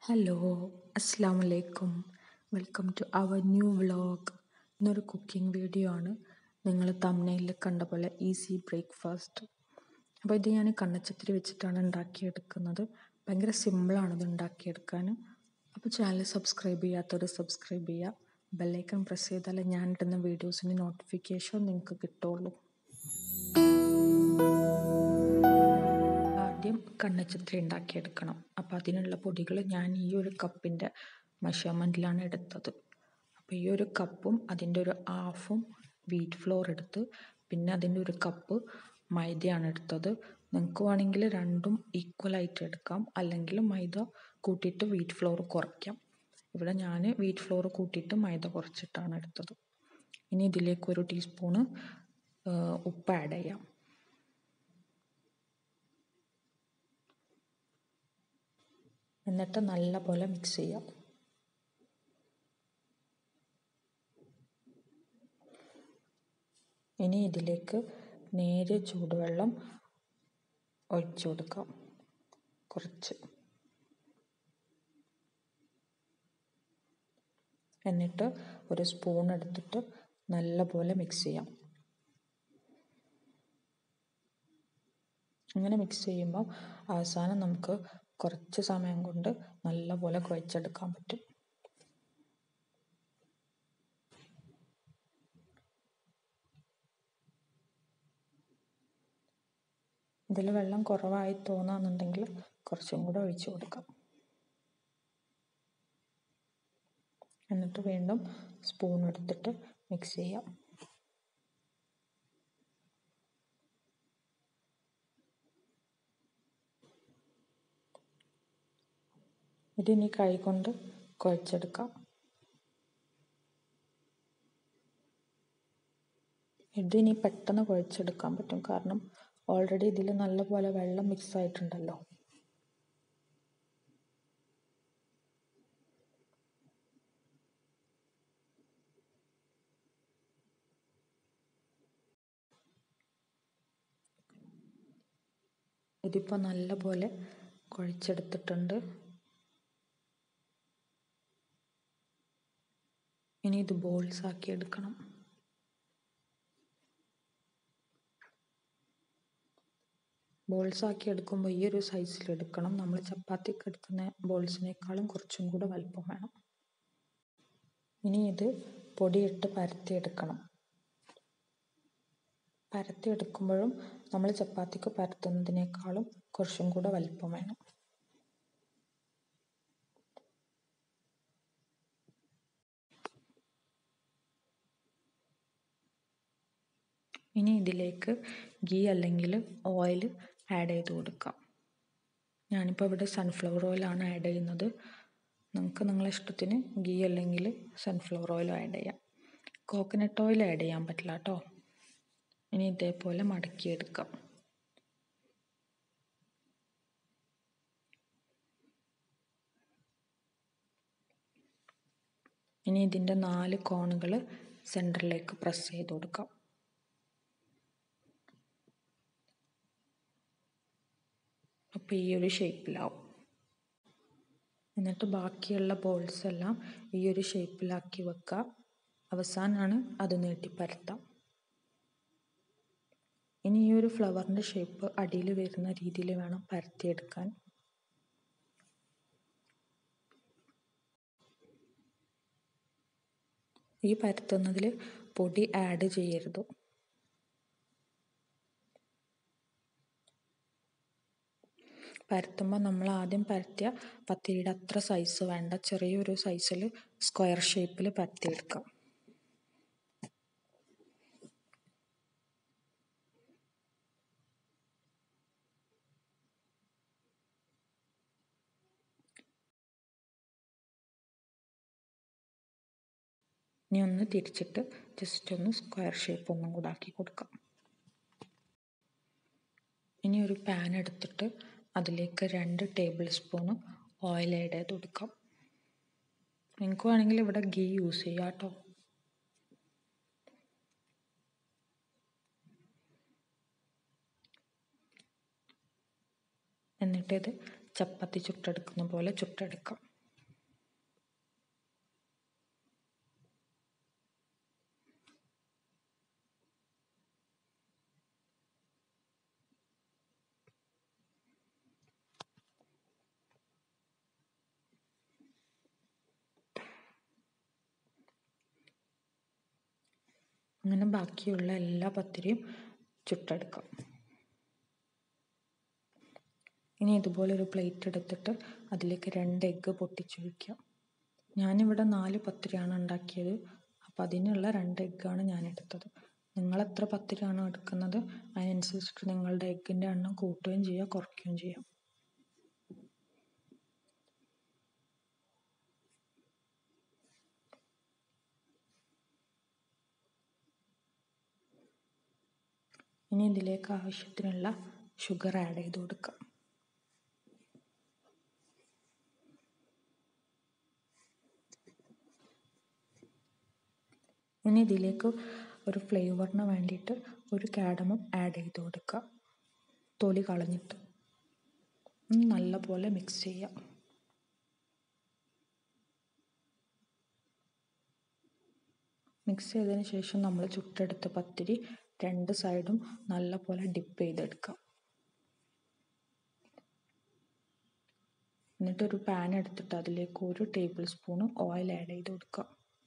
hello അസ്സാം വലൈക്കും welcome to our new vlog ഇന്നൊരു കുക്കിംഗ് വീഡിയോ ആണ് നിങ്ങൾ തമ്മനയിൽ കണ്ട പോലെ ഈസി ബ്രേക്ക്ഫാസ്റ്റ് അപ്പോൾ ഇത് ഞാൻ കണ്ണച്ചത്തിരി വെച്ചിട്ടാണ് ഉണ്ടാക്കിയെടുക്കുന്നത് ഭയങ്കര സിമ്പിളാണ് ഇത് ഉണ്ടാക്കിയെടുക്കാൻ അപ്പോൾ ചാനൽ സബ്സ്ക്രൈബ് ചെയ്യാത്തവർ സബ്സ്ക്രൈബ് ചെയ്യുക ബെല്ലൈക്കൺ പ്രസ് ചെയ്താലേ ഞാൻ ഇടുന്ന വീഡിയോസിൻ്റെ നോട്ടിഫിക്കേഷൻ നിങ്ങൾക്ക് കിട്ടുള്ളൂ ആദ്യം കണ്ണച്ചത്തിരി ഉണ്ടാക്കിയെടുക്കണം അപ്പോൾ അതിനുള്ള പൊടികൾ ഞാൻ ഈ ഒരു കപ്പിൻ്റെ മെഷർമെൻറ്റിലാണ് എടുത്തത് അപ്പോൾ ഈ ഒരു കപ്പും അതിൻ്റെ ഒരു ഹാഫും വീറ്റ് ഫ്ലോർ എടുത്ത് പിന്നെ അതിൻ്റെ ഒരു കപ്പ് മൈദയാണ് എടുത്തത് നിങ്ങൾക്ക് വേണമെങ്കിൽ രണ്ടും ഈക്വലായിട്ട് എടുക്കാം അല്ലെങ്കിൽ മൈദ കൂട്ടിയിട്ട് വീറ്റ് ഫ്ലോർ കുറയ്ക്കാം ഇവിടെ ഞാൻ വീറ്റ് ഫ്ലോർ കൂട്ടിയിട്ട് മൈദ കുറച്ചിട്ടാണ് എടുത്തത് ഇനി ഇതിലേക്ക് ഒരു ടീസ്പൂണ് ഉപ്പ് ആഡ് ചെയ്യാം എന്നിട്ട് നല്ല പോലെ മിക്സ് ചെയ്യാം ഇനി ഇതിലേക്ക് നേരിയ ചൂടുവെള്ളം ഒഴിച്ചു കൊടുക്കാം കുറച്ച് എന്നിട്ട് ഒരു സ്പൂൺ എടുത്തിട്ട് നല്ല പോലെ മിക്സ് ചെയ്യാം അങ്ങനെ മിക്സ് ചെയ്യുമ്പോൾ അവസാനം നമുക്ക് കുറച്ച് സമയം കൊണ്ട് നല്ലപോലെ കുഴച്ചെടുക്കാൻ പറ്റും ഇതിൽ വെള്ളം കുറവായി തോന്നുന്നുണ്ടെങ്കിൽ കുറച്ചും കൂടെ ഒഴിച്ചു കൊടുക്കാം എന്നിട്ട് വീണ്ടും സ്പൂൺ എടുത്തിട്ട് മിക്സ് ചെയ്യാം ഇതിനി കൈകൊണ്ട് കുഴച്ചെടുക്കാം ഇതിനി പെട്ടെന്ന് കുഴച്ചെടുക്കാൻ പറ്റും കാരണം ഓൾറെഡി ഇതിൽ നല്ലപോലെ വെള്ളം മിക്സ് ആയിട്ടുണ്ടല്ലോ ഇതിപ്പോൾ നല്ലപോലെ കുഴച്ചെടുത്തിട്ടുണ്ട് ഇനി ഇത് ബോൾസ് ആക്കി എടുക്കണം ബോൾസ് ആക്കി എടുക്കുമ്പോൾ ഈ ഒരു സൈസിൽ എടുക്കണം നമ്മൾ ചപ്പാത്തിക്ക് എടുക്കുന്ന ബോൾസിനേക്കാളും കുറച്ചും കൂടെ വലുപ്പം വേണം ഇനി ഇത് പൊടിയിട്ട് പരത്തിയെടുക്കണം പരത്തിയെടുക്കുമ്പോഴും നമ്മൾ ചപ്പാത്തിക്ക് പരത്തുന്നതിനേക്കാളും കുറച്ചും കൂടെ വലുപ്പം വേണം ഇനി ഇതിലേക്ക് ഗീ അല്ലെങ്കിൽ ഓയിൽ ആഡ് ചെയ്ത് കൊടുക്കാം ഞാനിപ്പോൾ ഇവിടെ സൺഫ്ലവർ ഓയിലാണ് ആഡ് ചെയ്യുന്നത് നമുക്ക് നിങ്ങളെ ഇഷ്ടത്തിന് ഗീ അല്ലെങ്കിൽ സൺഫ്ലവർ ഓയിൽ ആഡ് ചെയ്യാം കോക്കനട്ട് ഓയിൽ ആഡ് ചെയ്യാൻ പറ്റില്ല കേട്ടോ ഇനി ഇതേപോലെ മടക്കിയെടുക്കാം ഇനി ഇതിൻ്റെ നാല് കോണുകൾ സെൻറ്ററിലേക്ക് പ്രസ് ചെയ്ത് കൊടുക്കാം അപ്പോൾ ഈ ഒരു ഷേപ്പിലാവും എന്നിട്ട് ബാക്കിയുള്ള ബോൾസ് എല്ലാം ഈ ഒരു ഷേപ്പിലാക്കി വെക്കുക അവസാനമാണ് അത് നീട്ടി പരത്താം ഇനി ഈ ഒരു ഫ്ലവറിൻ്റെ ഷേപ്പ് അടിയിൽ വരുന്ന രീതിയിൽ വേണം പരത്തിയെടുക്കാൻ ഈ പരത്തുന്നതിൽ പൊടി ആഡ് ചെയ്യരുത് പരത്തുമ്പോൾ നമ്മൾ ആദ്യം പരത്തിയ പത്തിരിയുടെ അത്ര സൈസ് വേണ്ട ചെറിയൊരു സൈസിൽ സ്ക്വയർ ഷേപ്പിൽ പരത്തിയെടുക്കാം ഇനി ഒന്ന് തിരിച്ചിട്ട് ജസ്റ്റ് ഒന്ന് സ്ക്വയർ ഷേപ്പ് ഒന്നും കൂടെ ആക്കി കൊടുക്കാം ഇനി ഒരു പാൻ എടുത്തിട്ട് അതിലേക്ക് രണ്ട് ടേബിൾ സ്പൂണ് ഓയിൽ ആഡ് ചെയ്ത് കൊടുക്കാം നിങ്ങൾക്ക് വേണമെങ്കിൽ ഇവിടെ ഗീ യൂസ് ചെയ്യാം കേട്ടോ എന്നിട്ട് ഇത് ചപ്പാത്തി ചുട്ടെടുക്കുന്ന പോലെ ചുട്ടെടുക്കാം അങ്ങനെ ബാക്കിയുള്ള എല്ലാ പത്തിരിയും ചുട്ടെടുക്കാം ഇനി ഇതുപോലെ ഒരു പ്ലേറ്റ് എടുത്തിട്ട് അതിലേക്ക് രണ്ട് എഗ്ഗ് പൊട്ടിച്ചൊഴിക്കാം ഞാനിവിടെ നാല് പത്തിരിയാണ് ഉണ്ടാക്കിയത് അപ്പോൾ അതിനുള്ള രണ്ട് എഗ്ഗാണ് ഞാൻ എടുത്തത് നിങ്ങൾ എത്ര പത്തിരിയാണോ എടുക്കുന്നത് അതിനനുസരിച്ചിട്ട് നിങ്ങളുടെ എഗ്ഗിൻ്റെ എണ്ണം കൂട്ടുകയും ചെയ്യുക കുറയ്ക്കുകയും ചെയ്യാം ഇനി ഇതിലേക്ക് ആവശ്യത്തിനുള്ള ഷുഗർ ആഡ് ചെയ്ത് കൊടുക്കാം ഇനി ഇതിലേക്ക് ഒരു ഫ്ലേവറിന് വേണ്ടിയിട്ട് ഒരു കാഡമം ആഡ് ചെയ്ത് കൊടുക്കുക തൊലി കളഞ്ഞിട്ട് നല്ലപോലെ മിക്സ് ചെയ്യാം മിക്സ് ചെയ്തതിന് ശേഷം നമ്മൾ ചുട്ടെടുത്ത പത്തിരി രണ്ട് സൈഡും നല്ലപോലെ ഡിപ്പ് ചെയ്തെടുക്കാം എന്നിട്ടൊരു പാൻ എടുത്തിട്ട് അതിലേക്ക് ഒരു ടേബിൾ സ്പൂൺ ഓയിൽ ആഡ് ചെയ്ത് കൊടുക്കുക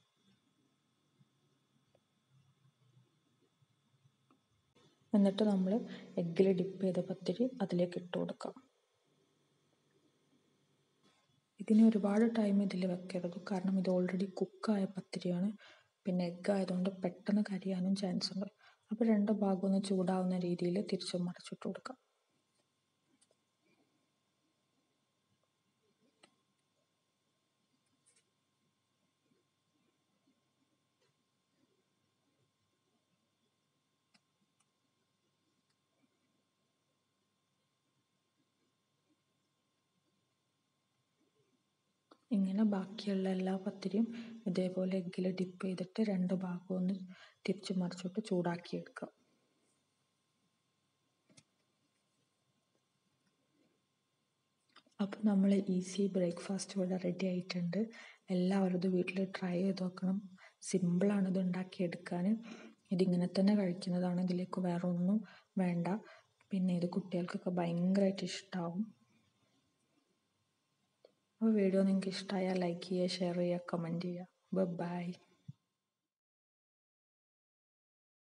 എന്നിട്ട് നമ്മൾ എഗ്ഗിൽ ഡിപ്പ് ചെയ്ത പത്തിരി അതിലേക്ക് ഇട്ട് കൊടുക്കാം ഇതിന് ഒരുപാട് ടൈം ഇതിൽ വെക്കരുത് കാരണം ഇത് ഓൾറെഡി കുക്കായ പത്തിരിയാണ് പിന്നെ എഗ്ഗ് ആയതുകൊണ്ട് പെട്ടെന്ന് കരിയാനും ചാൻസ് ഉണ്ട് അപ്പോൾ രണ്ട് ഭാഗം ഒന്ന് ചൂടാവുന്ന രീതിയിൽ തിരിച്ചും മറിച്ചിട്ട് കൊടുക്കാം ഇങ്ങനെ ബാക്കിയുള്ള എല്ലാ പത്തിരിയും ഇതേപോലെ എഗ്ഗിൽ ഡിപ്പ് ചെയ്തിട്ട് രണ്ട് ഭാഗവും ഒന്ന് തിരിച്ചു മറിച്ചിട്ട് ചൂടാക്കി എടുക്കുക അപ്പോൾ നമ്മൾ ഈസി ബ്രേക്ക്ഫാസ്റ്റ് ഇവിടെ റെഡി ആയിട്ടുണ്ട് എല്ലാവരും ഇത് വീട്ടിൽ ട്രൈ ചെയ്ത് നോക്കണം സിമ്പിളാണ് ഇത് ഉണ്ടാക്കിയെടുക്കാൻ ഇതിങ്ങനെ തന്നെ കഴിക്കുന്നതാണ് ഇതിലേക്ക് വേറെ ഒന്നും വേണ്ട പിന്നെ ഇത് കുട്ടികൾക്കൊക്കെ ഭയങ്കരമായിട്ട് ഇഷ്ടമാവും അപ്പോൾ വീഡിയോ നിങ്ങൾക്ക് ഇഷ്ടമായാൽ ലൈക്ക് ചെയ്യുക ഷെയർ ചെയ്യുക കമൻറ്റ് ചെയ്യുക ബൈ